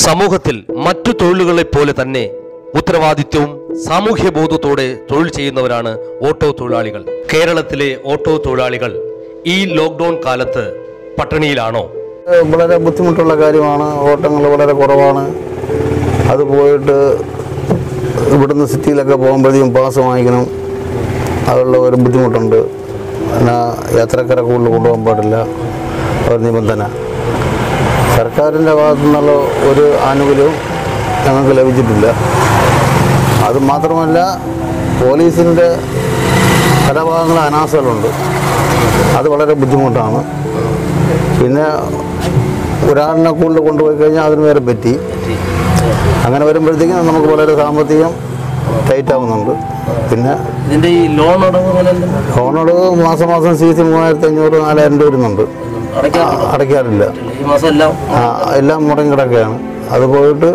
സമൂഹത്തിൽ മറ്റു തൊഴിലുകളെ പോലെ തന്നെ ഉത്തരവാദിത്വവും സാമൂഹ്യ ബോധത്തോടെ തൊഴിൽ ചെയ്യുന്നവരാണ് ഓട്ടോ തൊഴിലാളികൾ കേരളത്തിലെ ഓട്ടോ തൊഴിലാളികൾ ഈ ലോക്ക്ഡൌൺ കാലത്ത് പട്ടിണിയിലാണോ ഏഹ് വളരെ ബുദ്ധിമുട്ടുള്ള കാര്യമാണ് ഓട്ടങ്ങൾ വളരെ കുറവാണ് അത് പോയിട്ട് ഇവിടുന്ന് സിറ്റിയിലൊക്കെ പോകുമ്പോഴത്തേക്കും പാസ് വാങ്ങിക്കണം അതുള്ള ഒരു ബുദ്ധിമുട്ടുണ്ട് പിന്നെ യാത്രക്കാരെ കൂടുതൽ കൊണ്ടുപോകാൻ പാടില്ല ഒരു നിബന്ധന സർക്കാരിൻ്റെ ഭാഗത്തു നിന്നുള്ള ഒരു ആനുകൂല്യവും ഞങ്ങൾക്ക് ലഭിച്ചിട്ടില്ല അത് മാത്രമല്ല പോലീസിൻ്റെ പല ഭാഗങ്ങളും അനാസകളുണ്ട് അത് വളരെ ബുദ്ധിമുട്ടാണ് പിന്നെ ഒരാളിനെ കൂടുതൽ കൊണ്ടുപോയി കഴിഞ്ഞാൽ അതിന് വേറെ പറ്റി അങ്ങനെ വരുമ്പോഴത്തേക്കും നമുക്ക് വളരെ സാമ്പത്തികം ടൈറ്റ് ആവുന്നുണ്ട് പിന്നെ ഇതിന്റെ ഈ ലോൺ അടവ് ലോണോട് മാസം മാസം സി സി മൂവായിരത്തി അഞ്ഞൂറ് നാലായിരം രൂപ വരുന്നുണ്ട് ആ, അടയ്ക്കാറില്ല ഈ മാസം എല്ലാം ആ, എല്ലാം മുടങ്ങി കിടക്കുകയാണ് അത് പോയിട്ട്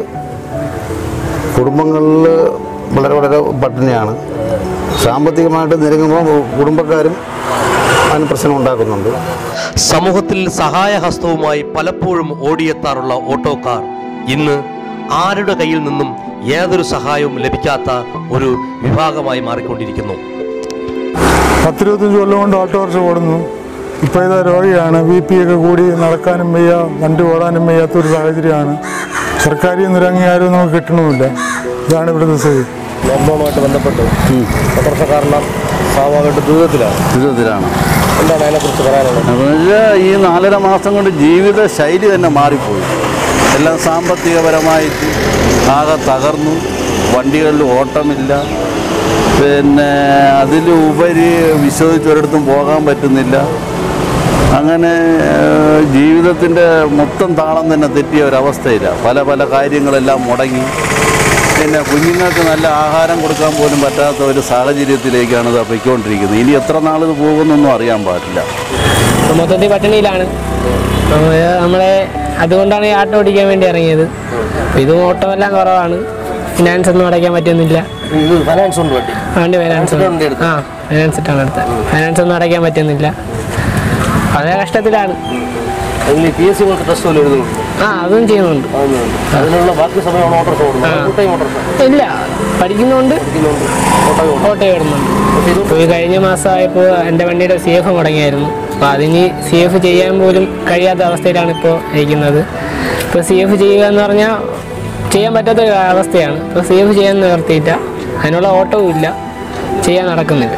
കുടുംബങ്ങളിൽ വളരെ വളരെ പട്ടിണിയാണ് സാമ്പത്തികമായിട്ട് നിരങ്ങുമ്പോൾ കുടുംബക്കാരും അതിന് പ്രശ്നം ഉണ്ടാക്കുന്നുണ്ട് സമൂഹത്തിൽ സഹായഹസ്തവുമായി പലപ്പോഴും ഓടിയെത്താറുള്ള ഓട്ടോക്കാർ ഇന്ന് ആരുടെ കയ്യിൽ നിന്നും ഏതൊരു സഹായവും ലഭിക്കാത്ത ഒരു വിഭാഗമായി മാറിക്കൊണ്ടിരിക്കുന്നു പത്തിരുപത്തഞ്ച് കൊല്ലം കൊണ്ട് ഓട്ടോറിക്ഷ ഓടുന്നു ഇപ്പോൾ ഇതാ രോഗിയാണ് ബി പി ഒക്കെ കൂടി നടക്കാനും വയ്യ വണ്ടി ഓടാനും വയ്യാത്തൊരു സാഹചര്യമാണ് സർക്കാരിൽ നിന്ന് ഒരു അംഗീകാരവും നമുക്ക് കിട്ടണമില്ല ഇതാണ് ഇവിടുത്തെ സ്ഥിതി ലോക്ക്ഡൌണുമായിട്ട് ബന്ധപ്പെട്ട് ഓട്ടോറിക്ഷക്കാരെല്ലാം സ്വാഭാവികമായിട്ട് ദുരിതത്തിലാണ് ദുരിതത്തിലാണ് എന്താണ് അതിനെക്കുറിച്ച് പറയാനുള്ളത് എന്ന് വെച്ചാൽ ഈ നാലര മാസം കൊണ്ട് ജീവിത ശൈലി തന്നെ മാറിപ്പോയി എല്ലാം സാമ്പത്തികപരമായിട്ട് ആകെ തകർന്നു വണ്ടികളിൽ ഓട്ടമില്ല പിന്നെ അതിലുപരി വിശ്വസിച്ച് ഒരിടത്തും പോകാൻ പറ്റുന്നില്ല അങ്ങനെ ഏഹ്, ജീവിതത്തിൻ്റെ മൊത്തം താളം തന്നെ തെറ്റിയ ഒരവസ്ഥയില്ല പല പല കാര്യങ്ങളെല്ലാം മുടങ്ങി പിന്നെ കുഞ്ഞുങ്ങൾക്ക് നല്ല ആഹാരം കൊടുക്കാൻ പോലും പറ്റാത്ത ഒരു സാഹചര്യത്തിലേക്കാണ് ഇത് പൊയ്ക്കൊണ്ടിരിക്കുന്നത് ഇനി എത്ര നാളിത് പോകുമെന്നൊന്നും അറിയാൻ പാടില്ല ഇപ്പൊ മൊത്തത്തിൽ പട്ടിണിയിലാണ് അപ്പൊ ഇത് നമ്മളെ അതുകൊണ്ടാണ് ഈ ആട്ടോ ഓടിക്കാൻ വേണ്ടി ഇറങ്ങിയത് അപ്പൊ ഇതും ഓട്ടോ എല്ലാം കുറവാണ് ഫിനാൻസ് ഒന്നും അടയ്ക്കാൻ പറ്റുന്നില്ല ഇത് ഫൈനാൻസ് ഉണ്ട് വണ്ടി അതുകൊണ്ട് ഫൈനാൻസ് വണ്ടി എടുത്തത്? ആ ഫൈനാൻസ് ഇട്ടാണ് എടുത്തത് ഫൈനാൻസ് ഒന്നും അടയ്ക്കാൻ പറ്റുന്നില്ല വളരെ കഷ്ടത്തിലാണ് അതിൽ പി എസ് സി പോലത്തെ ടെസ്റ്റ് പോലും എഴുതുന്നുണ്ട് ആ അതും ചെയ്യുന്നുണ്ട് അതിനുള്ള ബാക്കി സമയമാണ് ഓട്ടോറിക്ഷ ഓടുന്നത് ഫുൾ ടൈം ഓട്ടോറിക്ഷ ഇല്ല പഠിക്കുന്നുണ്ട് ഓട്ടോ ഓട്ടോ ഇടുന്നുണ്ട് ഇപ്പോൾ ഈ കഴിഞ്ഞ മാസമായപ്പോൾ എൻ്റെ വണ്ടിയുടെ സി എഫ് മുടങ്ങിയായിരുന്നു അപ്പോൾ അതിന് സി എഫ് ചെയ്യാൻ പോലും കഴിയാത്ത അവസ്ഥയിലാണ് ഇപ്പോൾ ഇരിക്കുന്നത് ഇപ്പോൾ സി എഫ് ചെയ്യുക എന്ന് പറഞ്ഞാൽ ചെയ്യാൻ പറ്റാത്ത ഒരു അവസ്ഥയാണ് ഇപ്പോൾ സി എഫ് ചെയ്യാൻ നിവർത്തിയില്ല അതിനുള്ള ഓട്ടവും ഇല്ല ചെയ്യാൻ നടക്കുന്നില്ല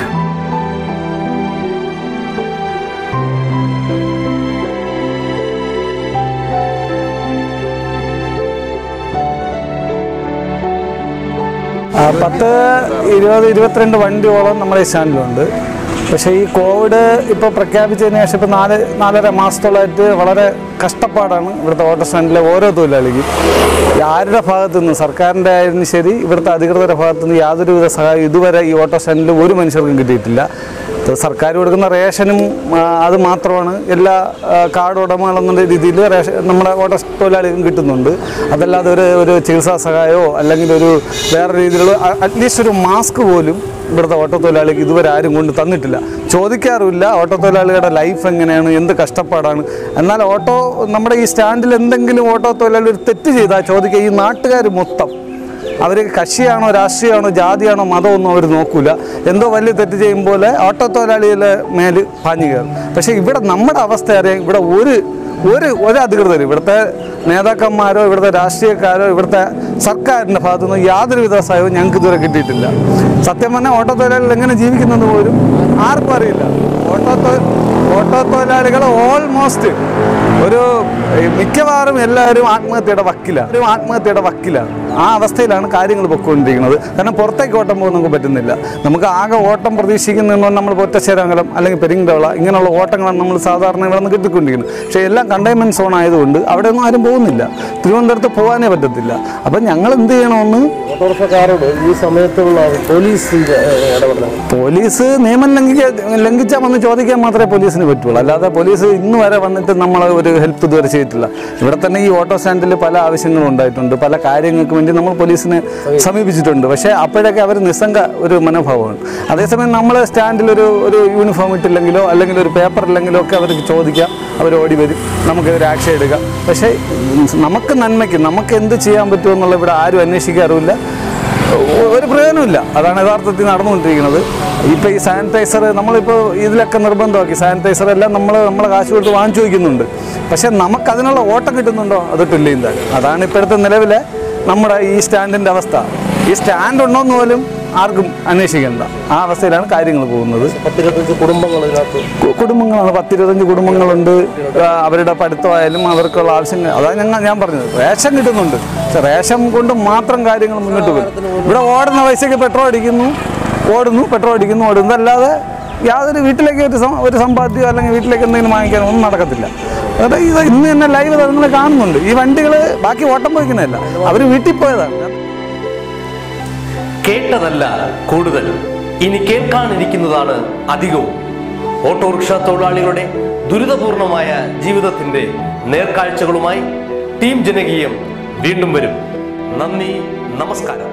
ആ, പത്ത് ഇരുപത് ഇരുപത്തിരണ്ട് വണ്ടിയോളം നമ്മുടെ ഈ സ്റ്റാൻഡിലുണ്ട് പക്ഷേ ഈ കോവിഡ് ഇപ്പോൾ പ്രഖ്യാപിച്ചതിന് ശേഷം ഇപ്പോൾ നാല് നാലര മാസത്തോളമായിട്ട് വളരെ കഷ്ടപ്പാടാണ് ഇവിടുത്തെ ഓട്ടോ സ്റ്റാൻഡിലെ ഓരോ തൊഴിലാളിക്കും ഈ ആരുടെ ഭാഗത്തു നിന്ന് സർക്കാരിൻ്റെ ആയാലും ശരി ഇവിടുത്തെ അധികൃതരുടെ ഭാഗത്തു നിന്ന് യാതൊരുവിധ സഹായം ഇതുവരെ ഈ ഓട്ടോ സ്റ്റാൻഡിൽ ഒരു മനുഷ്യർക്കും കിട്ടിയിട്ടില്ല ഇത് സർക്കാർ കൊടുക്കുന്ന റേഷനും ആ, അത് മാത്രമാണ് എല്ലാ ആ, കാർഡ് ഉടമകളെന്നുള്ള രീതിയിൽ റേഷൻ നമ്മുടെ ഓട്ടോ തൊഴിലാളികൾക്കും കിട്ടുന്നുണ്ട് അതല്ലാതെ ഒരു ഒരു ചികിത്സാ സഹായമോ അല്ലെങ്കിൽ ഒരു വേറെ രീതിയിലുള്ള അറ്റ്ലീസ്റ്റ് ഒരു മാസ്ക് പോലും ഇവിടുത്തെ ഓട്ടോ തൊഴിലാളിക്ക് ഇതുവരെ ആരും കൊണ്ട് തന്നിട്ടില്ല ചോദിക്കാറുമില്ല ഓട്ടോ തൊഴിലാളികളുടെ ലൈഫ് എങ്ങനെയാണ് എന്ത് കഷ്ടപ്പാടാണ് എന്നാൽ ഓട്ടോ നമ്മുടെ ഈ സ്റ്റാൻഡിൽ എന്തെങ്കിലും ഓട്ടോ തൊഴിലാളി ഒരു തെറ്റ് ചെയ്താൽ ചോദിക്കുക ഈ നാട്ടുകാർ മൊത്തം അവർ കക്ഷിയാണോ രാഷ്ട്രീയമാണോ ജാതിയാണോ മതമൊന്നും അവർ നോക്കൂല എന്തോ വലിയ തെറ്റ് ചെയ്യും പോലെ ഓട്ടോ തൊഴിലാളികളുടെ മേൽ പാഞ്ഞു കയറും പക്ഷേ ഇവിടെ നമ്മുടെ അവസ്ഥ അറിയാം ഇവിടെ ഒരു ഒരു ഒരു അധികൃതരും ഇവിടുത്തെ നേതാക്കന്മാരോ ഇവിടുത്തെ രാഷ്ട്രീയക്കാരോ ഇവിടുത്തെ സർക്കാരിൻ്റെ ഭാഗത്തുനിന്ന് യാതൊരുവിധ സഹായവും ഞങ്ങൾക്ക് ഇതുവരെ കിട്ടിയിട്ടില്ല സത്യം പറഞ്ഞാൽ ഓട്ടോ തൊഴിലാളികൾ എങ്ങനെ ജീവിക്കുന്നെന്ന് പോലും ആർക്കും അറിയില്ല ഓട്ടോ തൊ- ഓട്ടോ തൊഴിലാളികൾ ഓൾമോസ്റ്റ് ഒരു ഏ, മിക്കവാറും എല്ലാവരും ആത്മഹത്യയുടെ വക്കിലാണ് ഒരു ആത്മഹത്യയുടെ വക്കിലാണ് ആ അവസ്ഥയിലാണ് കാര്യങ്ങൾ പൊയ്ക്കൊണ്ടിരിക്കുന്നത് കാരണം പുറത്തേക്ക് ഓട്ടം പോകാൻ നമുക്ക് പറ്റുന്നില്ല നമുക്ക് ആകെ ഓട്ടം പ്രതീക്ഷിക്കുന്ന നമ്മൾ ഒറ്റച്ചേരങ്കലം അല്ലെങ്കിൽ പെരിങ്ങടവള ഇങ്ങനെയുള്ള ഓട്ടങ്ങളാണ് നമ്മൾ സാധാരണ ഇവിടെ നിന്ന് കിട്ടിക്കൊണ്ടിരിക്കുന്നത് പക്ഷേ എല്ലാം കണ്ടെയ്ൻമെൻറ്റ് സോൺ ആയതുകൊണ്ട് അവിടെ ഒന്നും ആരും പോകുന്നില്ല തിരുവനന്തപുരത്ത് പോകാനേ പറ്റത്തില്ല അപ്പം ഞങ്ങൾ എന്ത് ചെയ്യണമെന്ന് ഓട്ടോറിക്ഷക്കാരോട് ഈ സമയത്തുള്ള പോലീസിന്റെ ഇടപെടൽ പോലീസ് നിയമം ലംഘിക്ക ലംഘിച്ചാൽ വന്ന് ചോദിക്കാൻ മാത്രമേ പോലീസിന് പറ്റുള്ളൂ അല്ലാതെ പോലീസ് ഇന്ന് വരെ വന്നിട്ട് നമ്മളെ ഒരു ഹെൽപ്പ് ഇതുവരെ ചെയ്തിട്ടില്ല ഇവിടെ തന്നെ ഈ ഓട്ടോ സ്റ്റാൻഡിൽ പല ആവശ്യങ്ങളും ഉണ്ടായിട്ടുണ്ട് പല കാര്യങ്ങൾക്ക് വേണ്ടി നമ്മൾ പോലീസിനെ സമീപിച്ചിട്ടുണ്ട് പക്ഷേ അപ്പോഴൊക്കെ അവർ നിസ്സംഗ ഒരു മനോഭാവമാണ് അതേസമയം നമ്മൾ സ്റ്റാൻഡിൽ ഒരു ഒരു യൂണിഫോം ഇട്ടില്ലെങ്കിലോ അല്ലെങ്കിൽ ഒരു പേപ്പർ ഇല്ലെങ്കിലോ ഒക്കെ അവർക്ക് ചോദിക്കാം അവർ ഓടി വരും നമുക്കൊരു ആക്ഷൻ എടുക്കാം പക്ഷേ നമുക്ക് നന്മയ്ക്ക് നമുക്ക് എന്ത് ചെയ്യാൻ പറ്റുമെന്നുള്ള ഇവിടെ ആരും അന്വേഷിക്കാറുമില്ല ഒ- ഒരു പ്രയോജനമില്ല അതാണ് യഥാർത്ഥത്തിൽ നടന്നുകൊണ്ടിരിക്കുന്നത് ഇപ്പോൾ ഈ സാനിറ്റൈസർ നമ്മളിപ്പോൾ ഇതിലൊക്കെ നിർബന്ധമാക്കി സാനിറ്റൈസർ എല്ലാം നമ്മൾ നമ്മളെ കാശ് കൊടുത്ത് വാങ്ങിച്ചു വയ്ക്കുന്നുണ്ട് പക്ഷേ നമുക്ക് അതിനുള്ള ഓട്ടം കിട്ടുന്നുണ്ടോ അതിട്ടില്ല എന്താ അതാണ് ഇപ്പോഴത്തെ നിലവിലെ നമ്മുടെ ഈ സ്റ്റാൻഡിൻ്റെ അവസ്ഥ ഈ സ്റ്റാൻഡ് ഉണ്ടോയെന്ന് പോലും ആർക്കും അന്വേഷിക്കേണ്ട ആ അവസ്ഥയിലാണ് കാര്യങ്ങൾ പോകുന്നത് പത്തിരുപത്തഞ്ച് കുടുംബങ്ങൾ ഇതിനകത്ത് കു- കുടുംബങ്ങളാണ് പത്തിരുപത്തഞ്ച് കുടുംബങ്ങളുണ്ട് ആ, അവരുടെ പഠിത്തമായാലും അവർക്കുള്ള ആവശ്യങ്ങൾ അതാണ് ഞങ്ങൾ ഞാൻ പറഞ്ഞത് റേഷൻ കിട്ടുന്നുണ്ട് പക്ഷെ റേഷൻ കൊണ്ട് മാത്രം കാര്യങ്ങൾ മുന്നോട്ട് പോകും ഇവിടെ ഓടുന്ന പൈസയ്ക്ക് പെട്രോൾ അടിക്കുന്നു ഓടുന്നു പെട്രോൾ അടിക്കുന്നു ഓടുന്നു അല്ലാതെ യാതൊരു വീട്ടിലേക്ക് ഒരു സം- ഒരു സമ്പാദ്യം അല്ലെങ്കിൽ വീട്ടിലേക്ക് എന്തെങ്കിലും വാങ്ങിക്കാൻ ഒന്നും നടക്കത്തില്ല അതായത് ഇത് ഇന്ന് തന്നെ ലൈവ് നിങ്ങൾ കാണുന്നുണ്ട് ഈ വണ്ടികൾ ബാക്കി ഓട്ടം പോയിക്കുന്നതല്ല അവർ വീട്ടിൽ പോയതാണ് കേട്ടതല്ല കൂടുതൽ ഇനി കേൾക്കാനിരിക്കുന്നതാണ് അധികവും ഓട്ടോറിക്ഷ തൊഴിലാളികളുടെ ദുരിതപൂർണമായ ജീവിതത്തിന്റെ നേർക്കാഴ്ചകളുമായി ടീം ജനകീയം വീണ്ടും വരും നന്ദി നമസ്കാരം